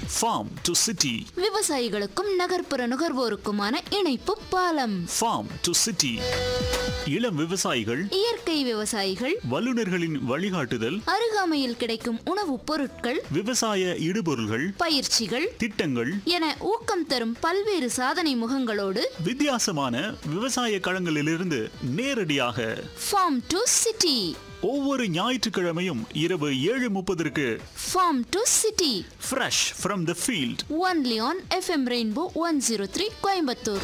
Form to city விவசாயிகளுக்கும் நகர்ப்புற நுகர்வோருக்குமான இணைப்பு பாலம் ஃபார்ம் டு சிட்டி இளம் விவசாயிகள் இயற்கை விவசாயிகள் வல்லுநர்களின் வழிகாட்டுதல் அருகாமையில் கிடைக்கும் உணவுப் பொருட்கள் விவசாய இடுபொருள்கள் பயிற்சிகள் திட்டங்கள் என ஊக்கம் தரும் பல்வேறு சாதனை முகங்களோடு வித்தியாசமான விவசாய களங்களிலிருந்து நேரடியாக ஃபார்ம் டு சிட்டி ஒவ்வொரு ஞாயிற்றுக்கிழமையும் இரவு ஏழு முப்பதற்கு farm to city fresh from the field only on FM rainbow one zero three Coimbatore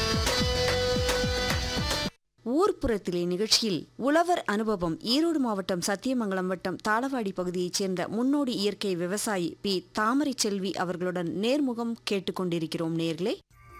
ஊர்ப்புறத்திலே நிகழ்ச்சியில் உழவர் அனுபவம் ஈரோடு மாவட்டம் சத்தியமங்கலம் வட்டம் தாளவாடி பகுதியைச் சேர்ந்த முன்னோடி இயற்கை விவசாயி பி தாமரை செல்வி அவர்களுடன் நேர்முகம் கேட்டுக்கொண்டிருக்கிறோம் நேர்களே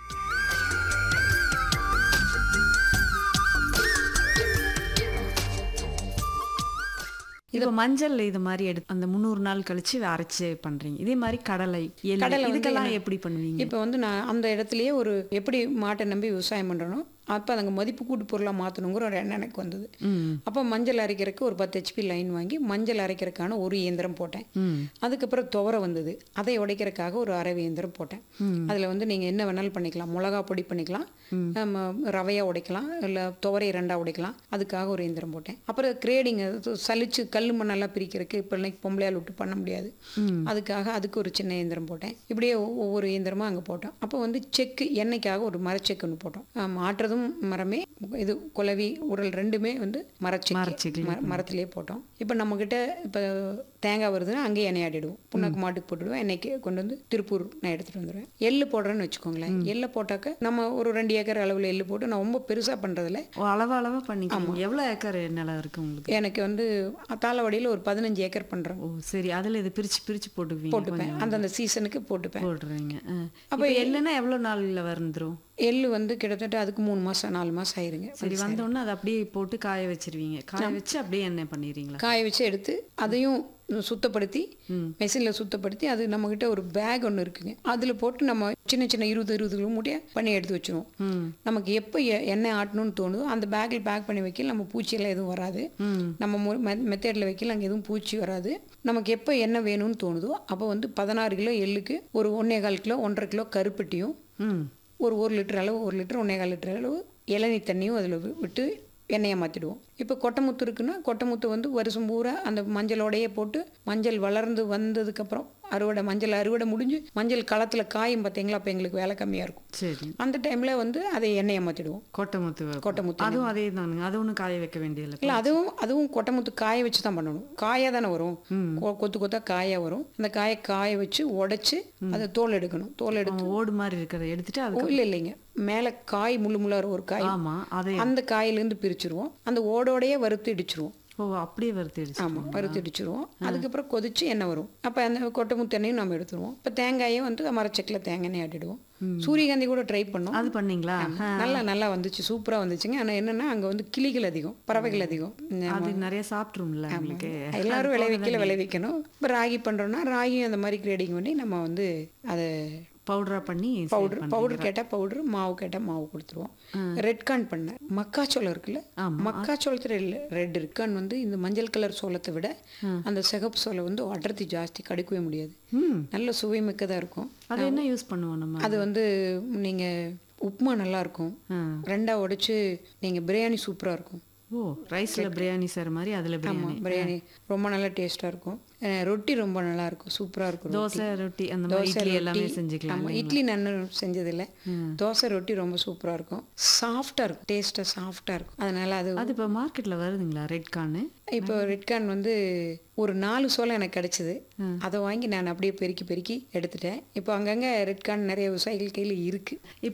இப்போ மஞ்சள் இது மாதிரி எடுத்து அந்த முந்நூறு நாள் கழிச்சு அரைச்சு பண்றீங்க இதே மாதிரி கடலை எள்ளு கடலை வந்து இதுக்கெல்லாம் என்ன- எப்படி பண்ணுவீங்க இப்போ வந்து நான் அந்த இடத்துலயே ஒரு எப்படி மாட்டை நம்பி விவசாயம் பண்ணுறனோ அப்போ அதுங்க மதிப்பு கூட்டு பொருளாக மாற்றணுங்கிற ஒரு எண்ணம் எனக்கு வந்தது அப்போ மஞ்சள் அரைக்கிறதுக்கு ஒரு பத்து ஹெச்பி லைன் வாங்கி மஞ்சள் அரைக்கிறதுக்கான ஒரு இயந்திரம் போட்டேன் அதுக்கப்புறம் துவரை வந்தது அதை உடைக்கிறதுக்காக ஒரு அரைவு இயந்திரம் போட்டேன் அதில் வந்து நீங்கள் என்ன வேணாலும் பண்ணிக்கலாம் மிளகா பொடி பண்ணிக்கலாம் நம்ம ரவையாக உடைக்கலாம் இல்லை துவரையை ரெண்டாக உடைக்கலாம் அதுக்காக ஒரு இயந்திரம் போட்டேன் அப்புறம் கிரேடிங் சலிச்சு கல் மண்ணெல்லாம் பிரிக்கிறதுக்கு இப்போ இன்னைக்கு பொம்பளையால் விட்டு பண்ண முடியாது அதுக்காக அதுக்கு ஒரு சின்ன இயந்திரம் போட்டேன் இப்படியே ஒ- ஒவ்வொரு இயந்திரமாக அங்கே போட்டோம் அப்போ வந்து செக்கு எண்ணெய்க்காக ஒரு மரச்செக்கு ஒன்று போட்டோம் ஆம், ஆட்டுறதும் மரமே இது குலவி உரல் ரெண்டுமே வந்து மரச்செக்கு மரச்செக்குலயே மர மரத்துலேயே போட்டோம் இப்போ நம்மக்கிட்ட இப்போ தேங்காய் வருதுன்னா அங்கேயே எண்ணெய் ஆடிடுவோம் புண்ணாக்கு மாட்டுக்கு போட்டுடுவேன் எண்ணெய்க்கு கொண்டு வந்து திருப்பூர் நான் எடுத்துகிட்டு வந்துடுவேன் எள்ளு போடுறேன்னு வச்சுக்கோங்களேன் எள்ளை போட்டாக்க நம்ம ஒரு ரெண்டு ஏக்கர் அளவில் எள்ளு போட்டு நான் ரொம்ப பெருசாக பண்ணுறதில்ல ஓ, அளவு அளவா பண்ணிக்கோங்க எவ்வளவு ஏக்கர் நிலம் இருக்கு உங்களுக்கு எனக்கு வந்து தாளவாடியில் ஒரு பதினஞ்சு ஏக்கர் பண்ணுறேன் ஓ சரி அதுல இது பிரிச்சு பிரிச்சு போட்டுக்குவீங்க போட்டுப்பேன் கொஞ்சம் அந்தந்த சீசனுக்கு போட்டுப்பேன் போடுறீங்க அப்ப எள்ளுன்னா எவ்வளவு நாள்ல வந்துரும் எள்ளு வந்து கிட்டத்தட்ட அதுக்கு மூணு மாதம் நாலு மாதம் ஆயிருங்க சரி வந்த உடனே அதை அப்படியே போட்டு காய வச்சிருவீங்க காய வச்சு அப்படியே எண்ணெய் பண்ணிடுறீங்களா காய வச்சு எடுத்து அதையும் சுத்தப்படுத்தி மெஷினில் சுத்தப்படுத்தி அது நம்மக்கிட்ட ஒரு பேக் ஒன்று இருக்குங்க அதில் போட்டு நம்ம சின்ன சின்ன இருபது இருபது கிலோ மூட்டையை பண்ணி எடுத்து வச்சிருவோம் நமக்கு எப்போ எ- எண்ணெய் ஆட்டணும்னு தோணுதோ அந்த பேக்கில் பேக் பண்ணி வைக்கல நம்ம பூச்சியெல்லாம் எதுவும் வராது நம்ம மெத்தடில் வைக்கல அங்கே எதுவும் பூச்சி வராது நமக்கு எப்போ எண்ணெய் வேணும்னு தோணுதோ அப்போ வந்து பதினாறு கிலோ எள்ளுக்கு ஒரு ஒன்றே கால் கிலோ ஒன்றரை கிலோ கருப்பட்டியும் ம் ஒரு ஒரு லிட்டர் அளவு ஒரு லிட்டர் ஒன்றே கால் லிட்டர் அளவு இளநீ தண்ணியும் அதில் விட்டு எண்ணெயை மாற்றிடுவோம் இப்போ கொட்டைமுத்து இருக்குன்னா கொட்டைமுத்து வந்து வருஷம் பூரா அந்த மஞ்சளோடையே போட்டு மஞ்சள் வளர்ந்து வந்ததுக்கப்புறம் அறுவடை மஞ்சள் அறுவடை முடிஞ்சு மஞ்சள் களத்தில் காயும் பார்த்தீங்களா அப்போ எங்களுக்கு வேலை கம்மியாக இருக்கும் சரி அந்த டைமில் வந்து அதை எண்ணெயை மாற்றிடுவோம் கொட்டைமுத்து வைப்போம். கொட்டைமுத்து அதுவும் அதே தானுங்க அது ஒன்றும் காய வைக்க வேண்டியதில்லை இல்லை அதுவும் அதுவும் கொட்டைமுத்து காய வச்சு தான் பண்ணணும் காயாக தானே வரும் கொ- கொத்து கொத்தா காயாக வரும் அந்த காயை காய வச்சு உடைச்சு அதை தோல் எடுக்கணும் தோல் எடுத்து ஓடு மாதிரி இருக்கிறத எடுத்துட்டு அது இல்லை இல்லைங்க மேலே காய் முள்ளு முள்ளார ஒரு காய் ஆமா அதை அந்த காயிலேருந்து பிரிச்சிருவோம் அந்த ஓடோடையே வறுத்து இடிச்சிருவோம் ஓ அப்படியே வறுத்துடுச்சு ஆமாம் வறுத்து இடிச்சிருவோம் அதுக்கப்புறம் கொதிச்சு எண்ணெய் வரும் அப்போ அந்த கொட்டை முத்தெண்ணையும் நம்ம எடுத்துருவோம் இப்போ தேங்காயை வந்து மரச்செக்கில் தேங்காய் எண்ணெய் ஆட்டிடுவோம் சூரியகாந்தி கூட ட்ரை பண்ணோம் அது பண்ணீங்களா நல்லா நல்லா வந்துச்சு சூப்பராக வந்துச்சுங்க ஆனால் என்னன்னா அங்கே வந்து கிளிகள் அதிகம் பறவைகள் அதிகம் அது நிறைய சாப்பிட்ரும்ல உங்களுக்கு எல்லாரும் விளைவிக்கல விளைவிக்கணும் இப்போ ராகி பண்ணுறோன்னா ராகியும் அந்த மாதிரி கிரேடிங் பண்ணி நம்ம வந்து அதை பவுடரா பண்ணி sale பவுடர் பண்றீங்க. பவுடர் கேட்டால் பவுடர் மாவு கேட்டால் மாவு கொடுத்துருவோம் ரெட் கார்ன் பண்ணேன் மக்காச்சோளம் இருக்குல்ல மக்காச்சோளத்தில் ரெட் ரெட் கார்ன் வந்து இந்த மஞ்சள் கலர் சோளத்தை விட அந்த சிகப்பு சோளம் வந்து அடர்த்தி ஜாஸ்தி கடுக்கவே முடியாது நல்ல சுவை மிக்கதாக இருக்கும் அது என்ன யூஸ் பண்ணுவோம் நம்ம அது வந்து நீங்கள் உப்புமா நல்லா இருக்கும் ரெண்டா உடைச்சு நீங்கள் பிரியாணி சூப்பராக இருக்கும் ஓ ரைஸ்ல பிரியாணி செய்ற மாதிரி அதுல பிரியாணி ஆமாம் பிரியாணி ரொம்ப நல்லா டேஸ்ட்டாக இருக்கும் அஹ் ரொட்டி ரொம்ப நல்லா இருக்கும் சூப்பராக இருக்கும் ரொட்டி. தோசை ரொட்டி அந்த மாதிரி தோசை இட்லி எல்லாமே ரொட்டி. செஞ்சுக்கலாம் ஆமா, இட்லி நான் செஞ்சதில்லை தோசை ரொட்டி ரொம்ப சூப்பராக இருக்கும் சாஃப்டாக இருக்கும் டேஸ்ட்டாக சாஃப்டாக இருக்கும் அதனால அது அது இப்போ மார்க்கெட்ல வருதுங்களா ரெட் கார்னு இப்போ ரெட் கார்ன் வந்து ஒரு நாலு சோளம் எனக்கு கிடைச்சிது அதை வாங்கி நான் அப்படியே பெருக்கி பெருக்கி எடுத்துட்டேன் இப்போ அங்கங்கே ரெட் கார்ன் நிறைய விவசாயிகள் கையில் இருக்குது